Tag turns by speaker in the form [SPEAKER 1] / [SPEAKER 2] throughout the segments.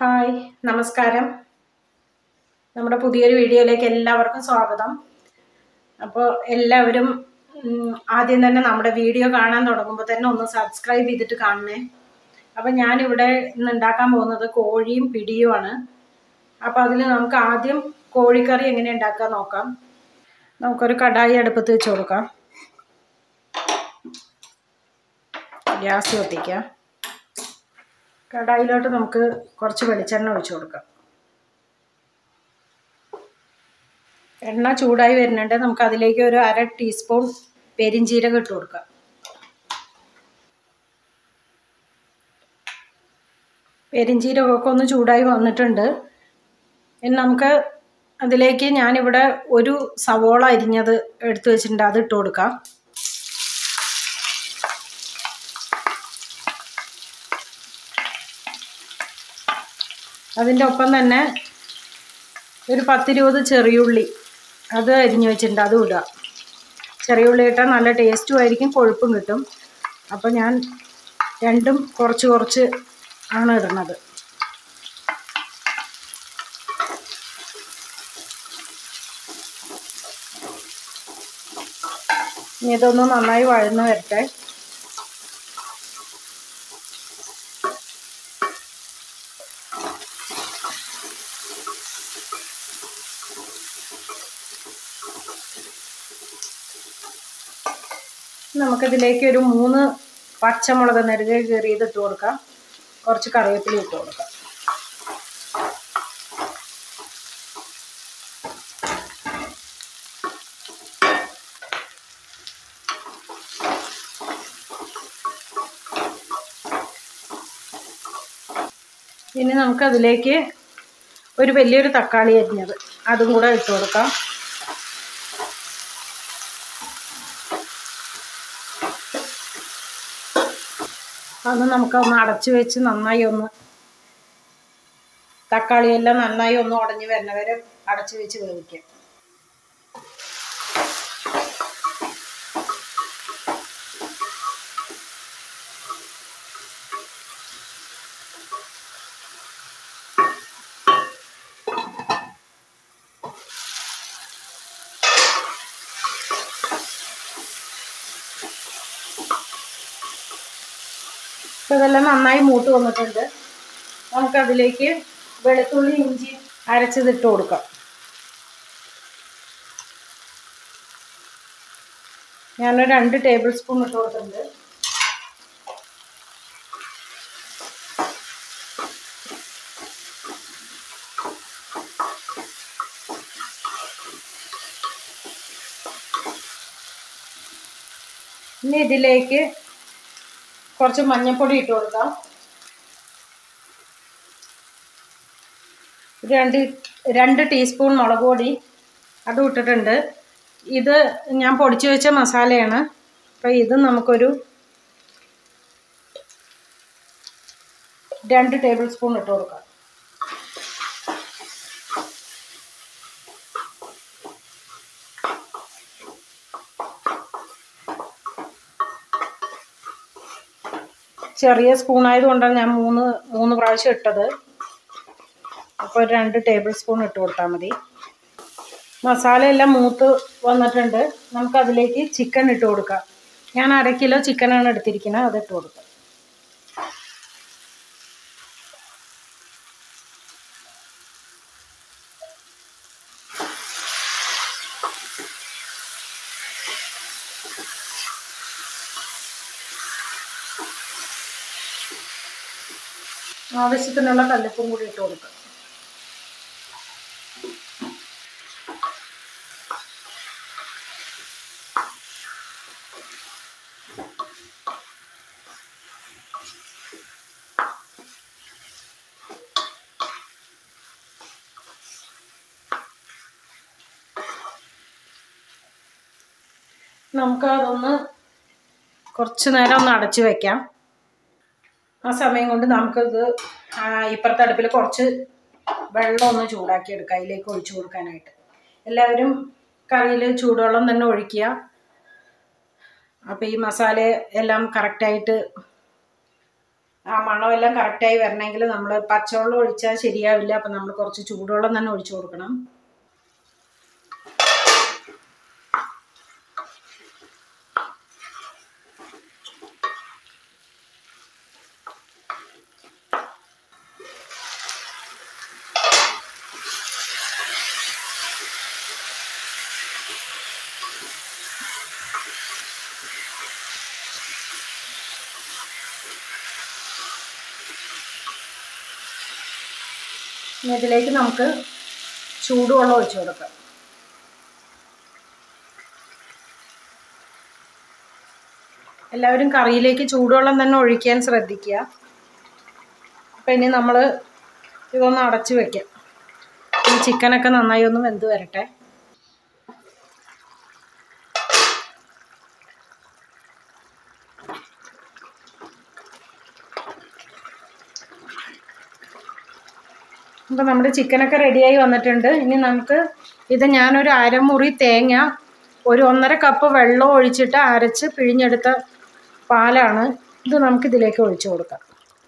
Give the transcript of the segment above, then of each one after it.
[SPEAKER 1] hi നമസ്കാരം നമ്മുടെ പുതിയൊരു വീഡിയോയിലേക്ക് എല്ലാവർക്കും സ്വാഗതം അപ്പോൾ എല്ലാവരും ഉം, ആദ്യം തന്നെ നമ്മുടെ വീഡിയോ കാണാൻ തുടങ്ങുമ്പോൾ തന്നെ ഒന്ന് സബ്സ്ക്രൈബ് ചെയ്തിട്ട് കാണണേ അപ്പോൾ ഞാനിവിടെ ഇന്ന് ഉണ്ടാക്കാൻ പോകുന്നത് കോഴിയും പിടിയുമാണ് അപ്പോൾ അതിൽ നമുക്ക് ആദ്യം കോഴിക്കറി എങ്ങനെ ഉണ്ടാക്കാൻ നോക്കാം നമുക്കൊരു കടായി അടുപ്പത്ത് വെച്ച് കൊടുക്കാം ഗ്യാസ് കത്തിക്കാം കടായിലോട്ട് നമുക്ക് കുറച്ച് വെളിച്ചെണ്ണ ഒഴിച്ചു കൊടുക്കാം എണ്ണ ചൂടായി വരുന്നുണ്ട് നമുക്ക് അതിലേക്ക് ഒരു അര ടീസ്പൂൺ പെരിഞ്ചീരകം ഇട്ട് കൊടുക്കാം പെരിഞ്ചീരകമൊക്കെ ഒന്ന് ചൂടായി വന്നിട്ടുണ്ട് ഇനി നമുക്ക് അതിലേക്ക് ഞാനിവിടെ ഒരു സവോള അരിഞ്ഞത് എടുത്തു വെച്ചിട്ടുണ്ട് അത് ഇട്ട് കൊടുക്കാം അതിൻ്റെ ഒപ്പം തന്നെ ഒരു പത്തിരുപത് ചെറിയുള്ളി അത് അരിഞ്ഞു വെച്ചിട്ടുണ്ട് അതും ഇടുക ചെറിയുള്ളി ഇട്ടാൽ നല്ല ടേസ്റ്റും ആയിരിക്കും കൊഴുപ്പും കിട്ടും അപ്പോൾ ഞാൻ രണ്ടും കുറച്ച് കുറച്ച് ആണ് ഇടുന്നത് ഇനി ഇതൊന്ന് നന്നായി വഴന്ന് വരട്ടെ നമുക്കിതിലേക്ക് ഒരു മൂന്ന് പച്ചമുളക് നെടുകെ കീറിയത് ഇട്ട് കൊടുക്കാം കുറച്ച് കറിവേപ്പില ഇട്ട് കൊടുക്കാം ഇനി നമുക്കതിലേക്ക് ഒരു വലിയൊരു തക്കാളി അരിഞ്ഞത് അതും കൂടെ ഇട്ട് കൊടുക്കാം അത് നമുക്കൊന്ന് അടച്ചു വെച്ച് നന്നായി ഒന്ന് തക്കാളിയെല്ലാം നന്നായി ഒന്ന് ഉടഞ്ഞു വരുന്ന വരെ അടച്ചു വെച്ച് വേവിക്കാം അപ്പോൾ ഇതെല്ലാം നന്നായി മൂത്ത് വന്നിട്ടുണ്ട് നമുക്കതിലേക്ക് വെളുത്തുള്ളി ഇഞ്ചി അരച്ചതിട്ട് കൊടുക്കാം ഞാനൊരു രണ്ട് ടേബിൾ സ്പൂൺ ഇട്ട് കൊടുത്തിട്ടുണ്ട് ഇനി ഇതിലേക്ക് കുറച്ച് മഞ്ഞൾപ്പൊടി ഇട്ട് കൊടുക്കാം ഒരു രണ്ട് രണ്ട് ടീസ്പൂൺ മുളക് പൊടി അതും ഇട്ടിട്ടുണ്ട് ഇത് ഞാൻ പൊടിച്ചു വെച്ച മസാലയാണ് അപ്പോൾ ഇത് നമുക്കൊരു രണ്ട് ടേബിൾ സ്പൂൺ ഇട്ട് കൊടുക്കാം ചെറിയ സ്പൂൺ ആയതുകൊണ്ടാണ് ഞാൻ മൂന്ന് മൂന്ന് പ്രാവശ്യം ഇട്ടത് അപ്പോൾ ഒരു രണ്ട് ടേബിൾ സ്പൂൺ ഇട്ട് കൊടുത്താൽ മതി മസാലയെല്ലാം മൂത്ത് വന്നിട്ടുണ്ട് നമുക്കതിലേക്ക് ചിക്കൻ ഇട്ട് കൊടുക്കാം ഞാൻ അര കിലോ ചിക്കനാണ് എടുത്തിരിക്കുന്നത് അത് ഇട്ട് കൊടുക്കാം ആവശ്യത്തിനുള്ള കല്ലുപ്പും കൂടി ഇട്ട് കൊടുക്കാം നമുക്ക് അതൊന്ന് കുറച്ച് നേരം ഒന്ന് അടച്ചു വെക്കാം ആ സമയം കൊണ്ട് നമുക്കിത് ആ, ഇപ്പുറത്തെ അടുപ്പിൽ കുറച്ച് വെള്ളം ഒന്ന് ചൂടാക്കി എടുക്കാം അതിലേക്ക് ഒഴിച്ചു കൊടുക്കാനായിട്ട് എല്ലാവരും കറിയിൽ ചൂടുവെള്ളം തന്നെ ഒഴിക്കുക അപ്പോൾ ഈ മസാല എല്ലാം കറക്റ്റായിട്ട് ആ മണമെല്ലാം കറക്റ്റായി വരണമെങ്കിൽ നമ്മൾ പച്ചവെള്ളം ഒഴിച്ചാൽ ശരിയാവില്ല അപ്പം നമ്മൾ കുറച്ച് ചൂടുവെള്ളം തന്നെ ഒഴിച്ചു കൊടുക്കണം ഇനി ഇതിലേക്ക് നമുക്ക് ചൂടുവെള്ളം ഒഴിച്ചു കൊടുക്കാം എല്ലാവരും കറിയിലേക്ക് ചൂടുവെള്ളം തന്നെ ഒഴിക്കാൻ ശ്രദ്ധിക്കുക അപ്പം ഇനി നമ്മൾ ഇതൊന്ന് അടച്ച് വെക്കാം ഈ ചിക്കനൊക്കെ നന്നായി ഒന്ന് വെന്ത് വരട്ടെ അപ്പോൾ നമ്മുടെ ചിക്കനൊക്കെ റെഡിയായി വന്നിട്ടുണ്ട് ഇനി നമുക്ക് ഇത് ഞാനൊരു അരമുറി തേങ്ങ ഒരു ഒന്നര കപ്പ് വെള്ളം ഒഴിച്ചിട്ട് അരച്ച് പിഴിഞ്ഞെടുത്ത പാലാണ് ഇത് നമുക്ക് ഇതിലേക്ക് ഒഴിച്ചു കൊടുക്കാം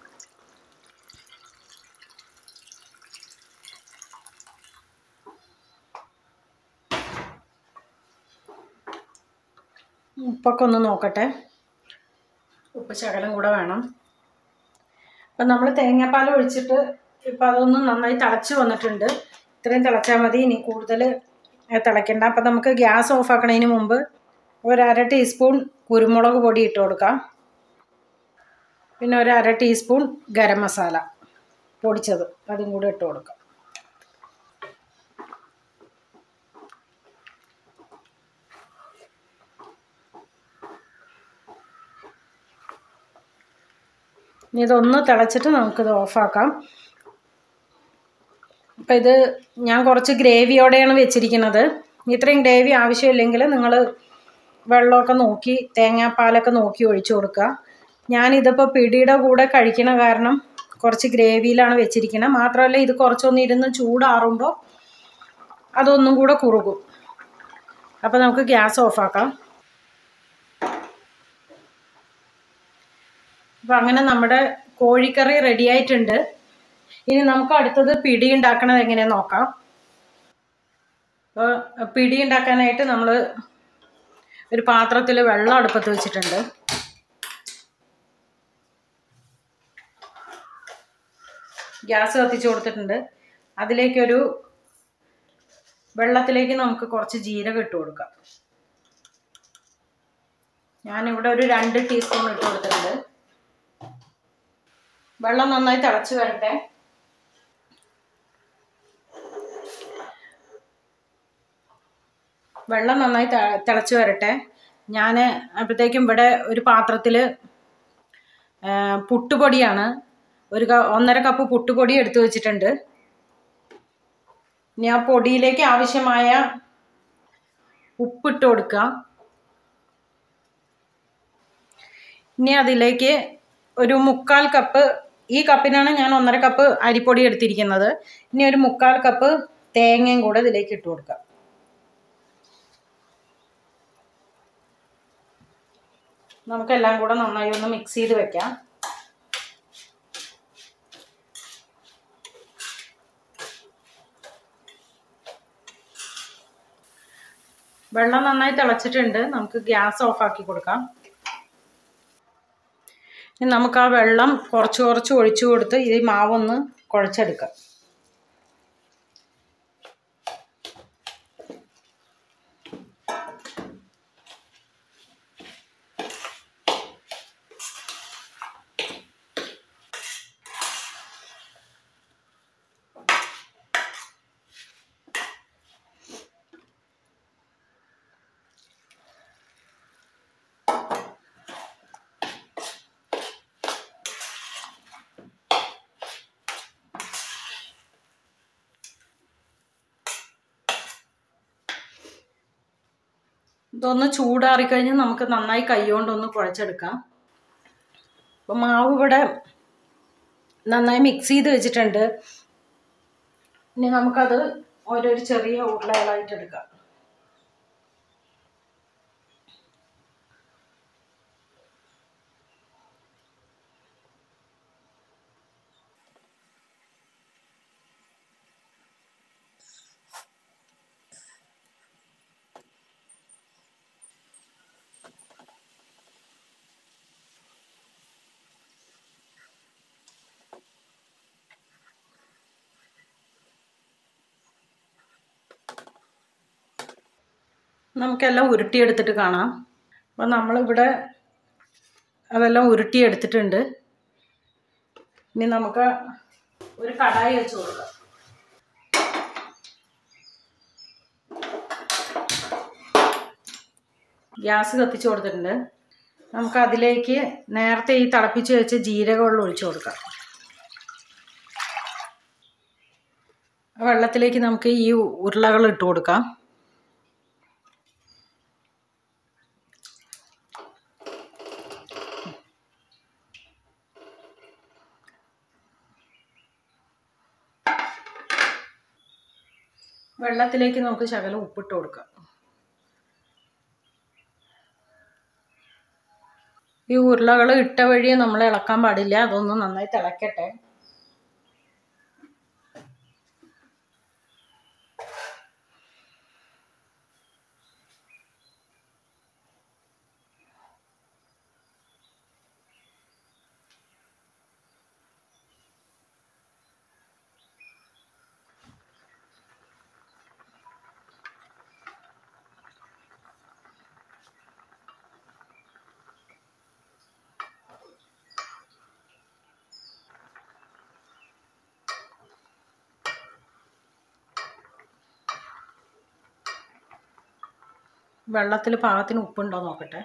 [SPEAKER 1] ഉപ്പൊക്കെ ഒന്ന് നോക്കട്ടെ ഉപ്പ് ശകലം കൂടെ വേണം അപ്പം നമ്മൾ തേങ്ങാപ്പാൽ ഒഴിച്ചിട്ട് ഇപ്പം അതൊന്ന് നന്നായി തിളച്ച് വന്നിട്ടുണ്ട് ഇത്രയും തിളച്ചാൽ മതി ഇനി കൂടുതൽ തിളയ്ക്കണ്ട അപ്പം നമുക്ക് ഗ്യാസ് ഓഫ് ആക്കണതിന് മുമ്പ് ഒരു അര ടീസ്പൂൺ കുരുമുളക് പൊടി ഇട്ട് കൊടുക്കാം പിന്നെ ഒരു അര ടീസ്പൂൺ ഗരം മസാല പൊടിച്ചത് അതും കൂടി ഇട്ട് കൊടുക്കാം ഇനി ഇതൊന്ന് തിളച്ചിട്ട് നമുക്കിത് ഓഫാക്കാം അപ്പം ഇത് ഞാൻ കുറച്ച് ഗ്രേവിയോടെയാണ് വെച്ചിരിക്കുന്നത് ഇത്രയും ഗ്രേവി ആവശ്യമില്ലെങ്കിൽ നിങ്ങൾ വെള്ളമൊക്കെ നോക്കി തേങ്ങാപ്പാലൊക്കെ നോക്കി ഒഴിച്ചു കൊടുക്കുക ഞാനിതിപ്പോൾ പിടിയുടെ കൂടെ കഴിക്കണ കാരണം കുറച്ച് ഗ്രേവിയിലാണ് വെച്ചിരിക്കുന്നത് മാത്രമല്ല ഇത് കുറച്ചൊന്ന് ഇരുന്ന് ചൂടാറുമ്പോൾ അതൊന്നും കൂടെ കുറുകും അപ്പോൾ നമുക്ക് ഗ്യാസ് ഓഫാക്കാം അപ്പം അങ്ങനെ നമ്മുടെ കോഴിക്കറി റെഡി ആയിട്ടുണ്ട് ഇനി നമുക്ക് അടുത്തത് പിടി ഉണ്ടാക്കണത് എങ്ങനെയാന്ന് നോക്കാം അപ്പോൾ പിടി ഉണ്ടാക്കാനായിട്ട് നമ്മൾ ഒരു പാത്രത്തിൽ വെള്ളം അടുപ്പത്ത് വെച്ചിട്ടുണ്ട് ഗ്യാസ് കത്തിച്ച് കൊടുത്തിട്ടുണ്ട് അതിലേക്കൊരു വെള്ളത്തിലേക്ക് നമുക്ക് കുറച്ച് ജീരകം ഇട്ട് കൊടുക്കാം ഞാനിവിടെ ഒരു രണ്ട് ടീസ്പൂൺ ഇട്ട് കൊടുത്തിട്ടുണ്ട് വെള്ളം നന്നായി തിളച്ച് വരട്ടെ വെള്ളം നന്നായി തിളച്ച് വരട്ടെ ഞാൻ അപ്പോഴത്തേക്കും ഇവിടെ ഒരു പാത്രത്തിൽ പുട്ടുപൊടിയാണ് ഒരു ഒന്നര കപ്പ് പുട്ടുപൊടി എടുത്തു വെച്ചിട്ടുണ്ട് ഇനി ആ പൊടിയിലേക്ക് ആവശ്യമായ ഉപ്പിട്ട് കൊടുക്കുക ഇനി അതിലേക്ക് ഒരു മുക്കാൽ കപ്പ് ഈ കപ്പിനാണ് ഞാൻ ഒന്നര കപ്പ് അരിപ്പൊടി എടുത്തിരിക്കുന്നത് ഇനി ഒരു മുക്കാൽ കപ്പ് തേങ്ങയും കൂടെ ഇതിലേക്ക് ഇട്ട് കൊടുക്കാം നമുക്കെല്ലാം കൂടെ നന്നായി ഒന്ന് മിക്സ് ചെയ്ത് വെക്കാം വെള്ളം നന്നായി തിളച്ചിട്ടുണ്ട് നമുക്ക് ഗ്യാസ് ഓഫ് ആക്കി കൊടുക്കാം ഇനി നമുക്ക് ആ വെള്ളം കുറച്ച് കുറച്ച് ഒഴിച്ചു കൊടുത്ത് ഈ മാവൊന്ന് കുഴച്ചെടുക്കാം ഇതൊന്ന് ചൂടാറിക്കഴിഞ്ഞ് നമുക്ക് നന്നായി കൈകൊണ്ടൊന്ന് കുഴച്ചെടുക്കാം അപ്പം മാവ് ഇവിടെ നന്നായി മിക്സ് ചെയ്ത് വെച്ചിട്ടുണ്ട് ഇനി നമുക്കത് ഓരോരു ചെറിയ ഉരുളകളായിട്ട് എടുക്കാം നമുക്കെല്ലാം ഉരുട്ടിയെടുത്തിട്ട് കാണാം അപ്പം നമ്മളിവിടെ അതെല്ലാം ഉരുട്ടിയെടുത്തിട്ടുണ്ട് ഇനി നമുക്ക് ഒരു കടായി വെച്ച് കൊടുക്കാം ഗ്യാസ് കത്തിച്ച് കൊടുത്തിട്ടുണ്ട് നമുക്ക് അതിലേക്ക് നേരത്തെ ഈ തിളപ്പിച്ച് വെച്ച ജീരകവെള്ളം ഒഴിച്ചു കൊടുക്കാം വെള്ളത്തിലേക്ക് നമുക്ക് ഈ ഉരുളകൾ ഇട്ട് കൊടുക്കാം വെള്ളത്തിലേക്ക് നമുക്ക് ശകലം ഉപ്പിട്ട് കൊടുക്കാം ഈ ഉരുളകൾ ഇട്ട വഴിയെ നമ്മൾ ഇളക്കാൻ പാടില്ല അതൊന്ന് നന്നായി തിളക്കട്ടെ വെള്ളത്തിൽ പാകത്തിന് ഉപ്പുണ്ടോ നോക്കട്ടെ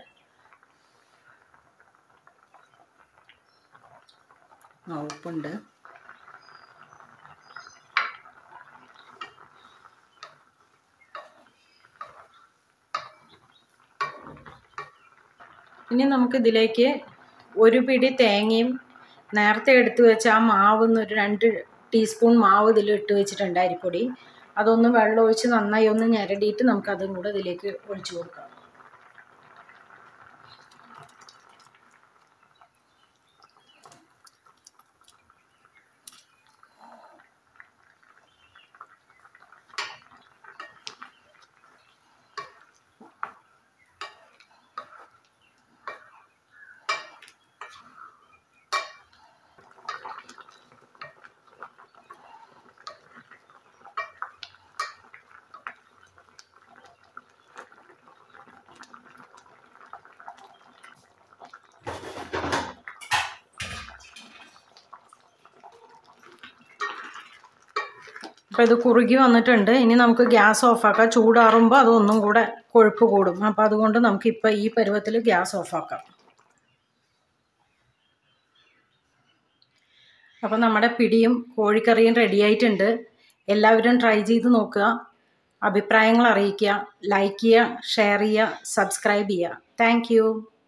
[SPEAKER 1] ആ ഉപ്പുണ്ട് ഇനി നമുക്ക് ഇതിലേക്ക് ഒരു പിടി തേങ്ങയും നേരത്തെ എടുത്തു വെച്ച ആ മാവ് ഒരു രണ്ട് ടീസ്പൂൺ മാവ് ഇതിൽ ഇട്ട് വെച്ചിട്ടുണ്ട് അരിപ്പൊടി അതൊന്ന് വെള്ളം ഒഴിച്ച് നന്നായി ഒന്ന് ഞെരടിയിട്ട് നമുക്ക് അതും കൂടെ ഇതിലേക്ക് ഒഴിച്ചു കൊടുക്കാം അപ്പോൾ ഇത് കുറുകി വന്നിട്ടുണ്ട് ഇനി നമുക്ക് ഗ്യാസ് ഓഫാക്കാം ചൂടാറുമ്പോൾ അതൊന്നും കൂടെ കൊഴുപ്പ് കൂടും അപ്പോൾ അതുകൊണ്ട് നമുക്ക് ഇപ്പോൾ ഈ പരുവത്തിൽ ഗ്യാസ് ഓഫാക്കാം അപ്പോൾ നമ്മുടെ പിടിയും കോഴിക്കറിയും റെഡി ആയിട്ടുണ്ട് എല്ലാവരും ട്രൈ ചെയ്ത് നോക്കുക അഭിപ്രായങ്ങൾ അറിയിക്കുക ലൈക്ക് ചെയ്യുക ഷെയർ ചെയ്യുക സബ്സ്ക്രൈബ് ചെയ്യുക താങ്ക്